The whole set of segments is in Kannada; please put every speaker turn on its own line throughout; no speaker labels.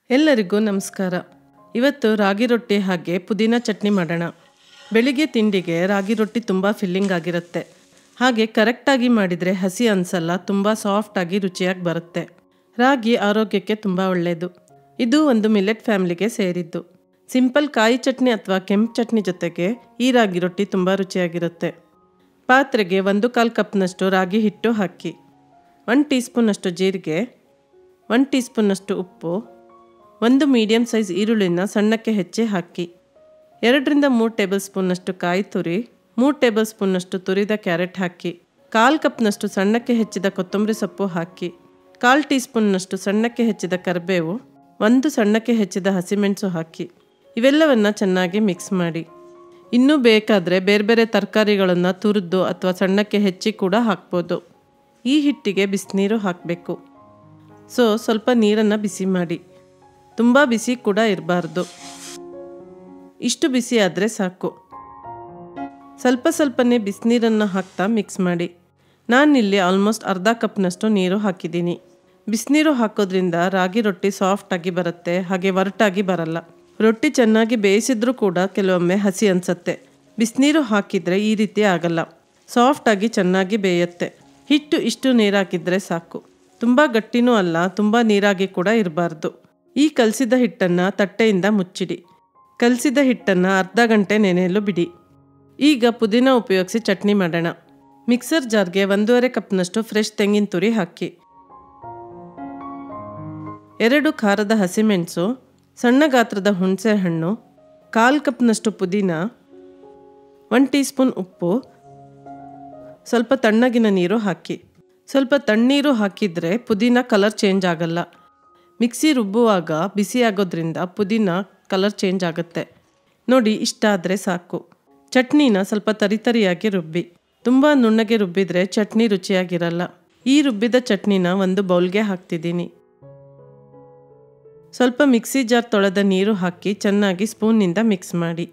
ಎಲ್ಲರಿಗೂ ನಮಸ್ಕಾರ ಇವತ್ತು ರಾಗಿ ರೊಟ್ಟಿ ಹಾಗೆ ಪುದೀನ ಚಟ್ನಿ ಮಾಡೋಣ ಬೆಳಿಗ್ಗೆ ತಿಂಡಿಗೆ ರಾಗಿ ರೊಟ್ಟಿ ತುಂಬ ಫಿಲ್ಲಿಂಗ್ ಆಗಿರುತ್ತೆ ಹಾಗೆ ಕರೆಕ್ಟಾಗಿ ಮಾಡಿದರೆ ಹಸಿ ಅನಿಸಲ್ಲ ತುಂಬ ಸಾಫ್ಟಾಗಿ ರುಚಿಯಾಗಿ ಬರುತ್ತೆ ರಾಗಿ ಆರೋಗ್ಯಕ್ಕೆ ತುಂಬ ಒಳ್ಳೆಯದು ಇದು ಒಂದು ಮಿಲೆಟ್ ಫ್ಯಾಮಿಲಿಗೆ ಸೇರಿದ್ದು ಸಿಂಪಲ್ ಕಾಯಿ ಚಟ್ನಿ ಅಥವಾ ಕೆಂಪು ಚಟ್ನಿ ಜೊತೆಗೆ ಈ ರಾಗಿ ರೊಟ್ಟಿ ತುಂಬ ರುಚಿಯಾಗಿರುತ್ತೆ ಪಾತ್ರೆಗೆ ಒಂದು ಕಾಲು ಕಪ್ನಷ್ಟು ರಾಗಿ ಹಿಟ್ಟು ಹಾಕಿ ಒನ್ ಟೀ ಸ್ಪೂನಷ್ಟು ಜೀರಿಗೆ ಒನ್ ಟೀ ಸ್ಪೂನಷ್ಟು ಉಪ್ಪು ಒಂದು ಮೀಡಿಯಮ್ ಸೈಜ್ ಈರುಳ್ಳಿನ ಸಣ್ಣಕ್ಕೆ ಹೆಚ್ಚಿ ಹಾಕಿ ಎರಡರಿಂದ ಮೂರು ಟೇಬಲ್ ಸ್ಪೂನ್ನಷ್ಟು ಕಾಯಿ ತುರಿ ಮೂರು ಟೇಬಲ್ ಸ್ಪೂನ್ನಷ್ಟು ತುರಿದ ಕ್ಯಾರೆಟ್ ಹಾಕಿ ಕಾಲು ಕಪ್ನಷ್ಟು ಸಣ್ಣಕ್ಕೆ ಹೆಚ್ಚಿದ ಕೊತ್ತಂಬರಿ ಸೊಪ್ಪು ಹಾಕಿ ಕಾಲು ಟೀ ಸ್ಪೂನ್ನಷ್ಟು ಸಣ್ಣಕ್ಕೆ ಹೆಚ್ಚಿದ ಕರಿಬೇವು ಒಂದು ಸಣ್ಣಕ್ಕೆ ಹೆಚ್ಚಿದ ಹಸಿಮೆಣಸು ಹಾಕಿ ಇವೆಲ್ಲವನ್ನು ಚೆನ್ನಾಗಿ ಮಿಕ್ಸ್ ಮಾಡಿ ಇನ್ನೂ ಬೇಕಾದರೆ ಬೇರೆ ಬೇರೆ ತರಕಾರಿಗಳನ್ನು ತುರಿದು ಅಥವಾ ಸಣ್ಣಕ್ಕೆ ಹೆಚ್ಚಿ ಕೂಡ ಹಾಕ್ಬೋದು ಈ ಹಿಟ್ಟಿಗೆ ಬಿಸಿನೀರು ಹಾಕಬೇಕು ಸೊ ಸ್ವಲ್ಪ ನೀರನ್ನು ಬಿಸಿ ಮಾಡಿ ತುಂಬ ಬಿಸಿ ಕೂಡ ಇರಬಾರ್ದು ಇಷ್ಟು ಬಿಸಿ ಆದರೆ ಸಾಕು ಸ್ವಲ್ಪ ಸ್ವಲ್ಪನೇ ಬಿಸಿನೀರನ್ನು ಹಾಕ್ತಾ ಮಿಕ್ಸ್ ಮಾಡಿ ನಾನಿಲ್ಲಿ ಆಲ್ಮೋಸ್ಟ್ ಅರ್ಧ ಕಪ್ನಷ್ಟು ನೀರು ಹಾಕಿದ್ದೀನಿ ಬಿಸಿನೀರು ಹಾಕೋದ್ರಿಂದ ರಾಗಿ ರೊಟ್ಟಿ ಸಾಫ್ಟಾಗಿ ಬರುತ್ತೆ ಹಾಗೆ ಒರಟಾಗಿ ಬರಲ್ಲ ರೊಟ್ಟಿ ಚೆನ್ನಾಗಿ ಬೇಯಿಸಿದ್ರೂ ಕೂಡ ಕೆಲವೊಮ್ಮೆ ಹಸಿ ಅನಿಸುತ್ತೆ ಬಿಸಿನೀರು ಹಾಕಿದರೆ ಈ ರೀತಿ ಆಗಲ್ಲ ಸಾಫ್ಟಾಗಿ ಚೆನ್ನಾಗಿ ಬೇಯುತ್ತೆ ಹಿಟ್ಟು ಇಷ್ಟು ನೀರು ಹಾಕಿದರೆ ಸಾಕು ತುಂಬ ಗಟ್ಟಿನೂ ಅಲ್ಲ ತುಂಬ ನೀರಾಗಿ ಕೂಡ ಇರಬಾರ್ದು ಈ ಕಲಸಿದ ಹಿಟ್ಟನ್ನು ತಟ್ಟೆಯಿಂದ ಮುಚ್ಚಿಡಿ ಕಲಸಿದ ಹಿಟ್ಟನ್ನು ಅರ್ಧ ಗಂಟೆ ನೆನೆಯಲು ಬಿಡಿ ಈಗ ಪುದೀನ ಉಪಯೋಗಿಸಿ ಚಟ್ನಿ ಮಾಡೋಣ ಮಿಕ್ಸರ್ ಜಾರ್ಗೆ ಒಂದೂವರೆ ಕಪ್ನಷ್ಟು ಫ್ರೆಶ್ ತೆಂಗಿನ ತುರಿ ಹಾಕಿ ಎರಡು ಖಾರದ ಹಸಿಮೆಣಸು ಸಣ್ಣ ಗಾತ್ರದ ಹುಣಸೆ ಹಣ್ಣು ಕಾಲು ಕಪ್ನಷ್ಟು ಪುದೀನ ಒನ್ ಟೀ ಸ್ಪೂನ್ ಉಪ್ಪು ಸ್ವಲ್ಪ ತಣ್ಣಗಿನ ನೀರು ಹಾಕಿ ಸ್ವಲ್ಪ ತಣ್ಣೀರು ಹಾಕಿದರೆ ಪುದೀನ ಕಲರ್ ಚೇಂಜ್ ಆಗಲ್ಲ ಮಿಕ್ಸಿ ರುಬ್ಬುವಾಗ ಬಿಸಿ ಆಗೋದ್ರಿಂದ ಪುದೀನ ಕಲರ್ ಚೇಂಜ್ ಆಗುತ್ತೆ ನೋಡಿ ಇಷ್ಟ ಆದರೆ ಸಾಕು ಚಟ್ನಿನ ಸ್ವಲ್ಪ ತರಿತರಿಯಾಗಿ ರುಬ್ಬಿ ತುಂಬ ನುಣ್ಣಗೆ ರುಬ್ಬಿದರೆ ಚಟ್ನಿ ರುಚಿಯಾಗಿರಲ್ಲ ಈ ರುಬ್ಬಿದ ಚಟ್ನಿನ ಒಂದು ಬೌಲ್ಗೆ ಹಾಕ್ತಿದ್ದೀನಿ ಸ್ವಲ್ಪ ಮಿಕ್ಸಿ ಜಾರ್ ತೊಳೆದ ನೀರು ಹಾಕಿ ಚೆನ್ನಾಗಿ ಸ್ಪೂನ್ನಿಂದ ಮಿಕ್ಸ್ ಮಾಡಿ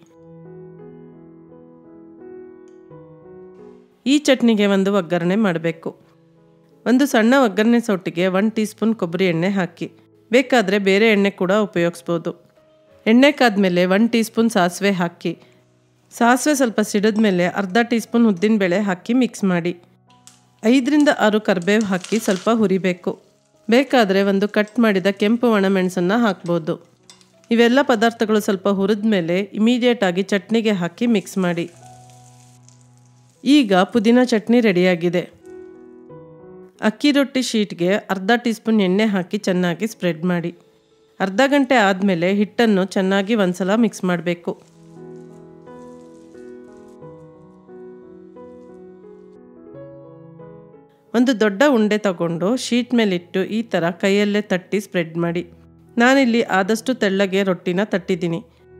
ಈ ಚಟ್ನಿಗೆ ಒಂದು ಒಗ್ಗರಣೆ ಮಾಡಬೇಕು ಒಂದು ಸಣ್ಣ ಒಗ್ಗರಣೆ ಸೊಟ್ಟಿಗೆ ಒನ್ ಟೀ ಸ್ಪೂನ್ ಕೊಬ್ಬರಿ ಎಣ್ಣೆ ಹಾಕಿ ಬೇಕಾದರೆ ಬೇರೆ ಎಣ್ಣೆ ಕೂಡ ಉಪಯೋಗಿಸ್ಬೋದು ಎಣ್ಣೆ ಕಾದ್ಮೇಲೆ ಒನ್ ಟೀ ಸ್ಪೂನ್ ಸಾಸಿವೆ ಹಾಕಿ ಸಾಸಿವೆ ಸ್ವಲ್ಪ ಸಿಡಿದ ಮೇಲೆ ಅರ್ಧ ಟೀ ಸ್ಪೂನ್ ಉದ್ದಿನಬೇಳೆ ಹಾಕಿ ಮಿಕ್ಸ್ ಮಾಡಿ ಐದರಿಂದ ಆರು ಕರಿಬೇವು ಹಾಕಿ ಸ್ವಲ್ಪ ಹುರಿಬೇಕು ಬೇಕಾದರೆ ಒಂದು ಕಟ್ ಮಾಡಿದ ಕೆಂಪು ಒಣಮೆಣಸನ್ನು ಹಾಕ್ಬೋದು ಇವೆಲ್ಲ ಪದಾರ್ಥಗಳು ಸ್ವಲ್ಪ ಹುರಿದ ಮೇಲೆ ಇಮಿಡಿಯೇಟಾಗಿ ಚಟ್ನಿಗೆ ಹಾಕಿ ಮಿಕ್ಸ್ ಮಾಡಿ ಈಗ ಪುದೀನ ಚಟ್ನಿ ರೆಡಿಯಾಗಿದೆ ಅಕ್ಕಿ ರೊಟ್ಟಿ ಶೀಟ್ಗೆ ಅರ್ಧ ಟೀ ಸ್ಪೂನ್ ಎಣ್ಣೆ ಹಾಕಿ ಚೆನ್ನಾಗಿ ಸ್ಪ್ರೆಡ್ ಮಾಡಿ ಅರ್ಧ ಗಂಟೆ ಆದಮೇಲೆ ಹಿಟ್ಟನ್ನು ಚೆನ್ನಾಗಿ ಒಂದ್ಸಲ ಮಿಕ್ಸ್ ಮಾಡಬೇಕು ಒಂದು ದೊಡ್ಡ ಉಂಡೆ ತಗೊಂಡು ಶೀಟ್ ಮೇಲಿಟ್ಟು ಈ ಥರ ಕೈಯಲ್ಲೇ ತಟ್ಟಿ ಸ್ಪ್ರೆಡ್ ಮಾಡಿ ನಾನಿಲ್ಲಿ ಆದಷ್ಟು ತೆಳ್ಳಗೆ ರೊಟ್ಟಿನ ತಟ್ಟಿದ್ದೀನಿ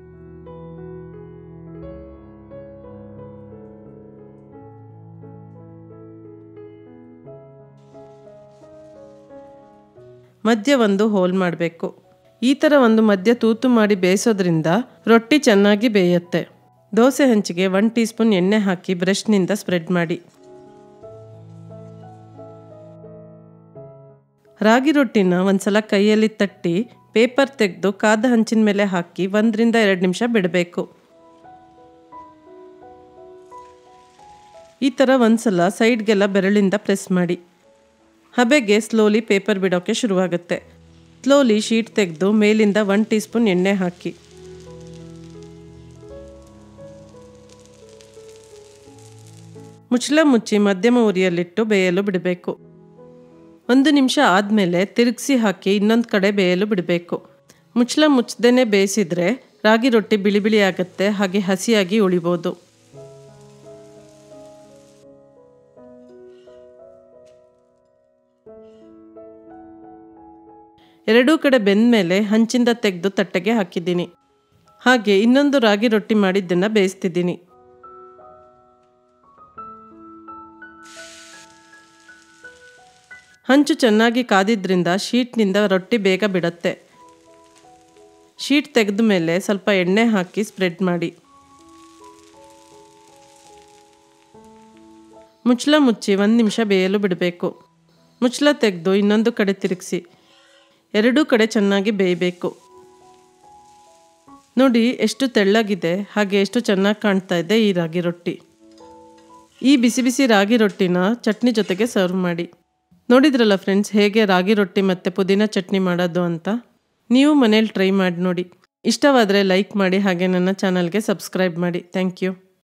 ಮಧ್ಯ ಒಂದು ಹೋಲ್ ಮಾಡಬೇಕು ಈ ಥರ ಒಂದು ಮಧ್ಯ ತೂತು ಮಾಡಿ ಬೇಯಿಸೋದ್ರಿಂದ ರೊಟ್ಟಿ ಚೆನ್ನಾಗಿ ಬೇಯುತ್ತೆ ದೋಸೆ ಹಂಚಿಗೆ ಒನ್ ಟೀ ಸ್ಪೂನ್ ಎಣ್ಣೆ ಹಾಕಿ ಬ್ರಷ್ನಿಂದ ಸ್ಪ್ರೆಡ್ ಮಾಡಿ ರಾಗಿ ರೊಟ್ಟಿನ ಒಂದ್ಸಲ ಕೈಯಲ್ಲಿ ತಟ್ಟಿ ಪೇಪರ್ ತೆಗೆದು ಕಾದ ಹಂಚಿನ ಮೇಲೆ ಹಾಕಿ ಒಂದರಿಂದ ಎರಡು ನಿಮಿಷ ಬಿಡಬೇಕು ಈ ಥರ ಒಂದ್ಸಲ ಸೈಡ್ಗೆಲ್ಲ ಬೆರಳಿಂದ ಪ್ರೆಸ್ ಮಾಡಿ ಹಬೆಗೆ ಸ್ಲೋಲಿ ಪೇಪರ್ ಬಿಡೋಕ್ಕೆ ಶುರುವಾಗುತ್ತೆ ಸ್ಲೋಲಿ ಶೀಟ್ ತೆಗೆದು ಮೇಲಿಂದ ಒನ್ ಟೀ ಸ್ಪೂನ್ ಎಣ್ಣೆ ಹಾಕಿ ಮುಚ್ಚಳ ಮುಚ್ಚಿ ಮಧ್ಯಮ ಉರಿಯಲ್ಲಿಟ್ಟು ಬೇಯಲು ಬಿಡಬೇಕು ಒಂದು ನಿಮಿಷ ಆದಮೇಲೆ ತಿರುಗಿಸಿ ಹಾಕಿ ಇನ್ನೊಂದು ಕಡೆ ಬೇಯಲು ಬಿಡಬೇಕು ಮುಚ್ಚಳ ಮುಚ್ಚದೇನೆ ಬೇಯಿಸಿದರೆ ರಾಗಿ ರೊಟ್ಟಿ ಬಿಳಿ ಬಿಳಿ ಆಗುತ್ತೆ ಹಾಗೆ ಹಸಿಯಾಗಿ ಉಳಿಬೋದು ಎರಡೂ ಕಡೆ ಬೆಂದ ಮೇಲೆ ಹಂಚಿಂದ ತೆಗೆದು ತಟ್ಟೆಗೆ ಹಾಕಿದ್ದೀನಿ ಹಾಗೆ ಇನ್ನೊಂದು ರಾಗಿ ರೊಟ್ಟಿ ಮಾಡಿದ್ದನ್ನು ಬೇಯಿಸ್ತಿದ್ದೀನಿ ಹಂಚು ಚೆನ್ನಾಗಿ ಕಾದಿದ್ರಿಂದ ಶೀಟ್ನಿಂದ ರೊಟ್ಟಿ ಬೇಗ ಬಿಡತ್ತೆ ಶೀಟ್ ತೆಗೆದ ಮೇಲೆ ಸ್ವಲ್ಪ ಎಣ್ಣೆ ಹಾಕಿ ಸ್ಪ್ರೆಡ್ ಮಾಡಿ ಮುಚ್ಚಳ ಮುಚ್ಚಿ ಒಂದು ನಿಮಿಷ ಬೇಯಲು ಬಿಡಬೇಕು ಮುಚ್ಚಳ ತೆಗೆದು ಇನ್ನೊಂದು ಕಡೆ ತಿರುಗಿಸಿ ಎರಡೂ ಕಡೆ ಚೆನ್ನಾಗಿ ಬೇಯಬೇಕು ನೋಡಿ ಎಷ್ಟು ತೆಳ್ಳಗಿದೆ ಹಾಗೆ ಎಷ್ಟು ಚೆನ್ನಾಗಿ ಕಾಣ್ತಾ ಇದೆ ಈ ರಾಗಿ ರೊಟ್ಟಿ ಈ ಬಿಸಿ ಬಿಸಿ ರಾಗಿ ರೊಟ್ಟಿನ ಚಟ್ನಿ ಜೊತೆಗೆ ಸರ್ವ್ ಮಾಡಿ ನೋಡಿದ್ರಲ್ಲ ಫ್ರೆಂಡ್ಸ್ ಹೇಗೆ ರಾಗಿ ರೊಟ್ಟಿ ಮತ್ತು ಪುದೀನ ಚಟ್ನಿ ಮಾಡೋದು ಅಂತ ನೀವು ಮನೇಲಿ ಟ್ರೈ ಮಾಡಿ ನೋಡಿ ಇಷ್ಟವಾದರೆ ಲೈಕ್ ಮಾಡಿ ಹಾಗೆ ನನ್ನ ಚಾನಲ್ಗೆ ಸಬ್ಸ್ಕ್ರೈಬ್ ಮಾಡಿ ಥ್ಯಾಂಕ್ ಯು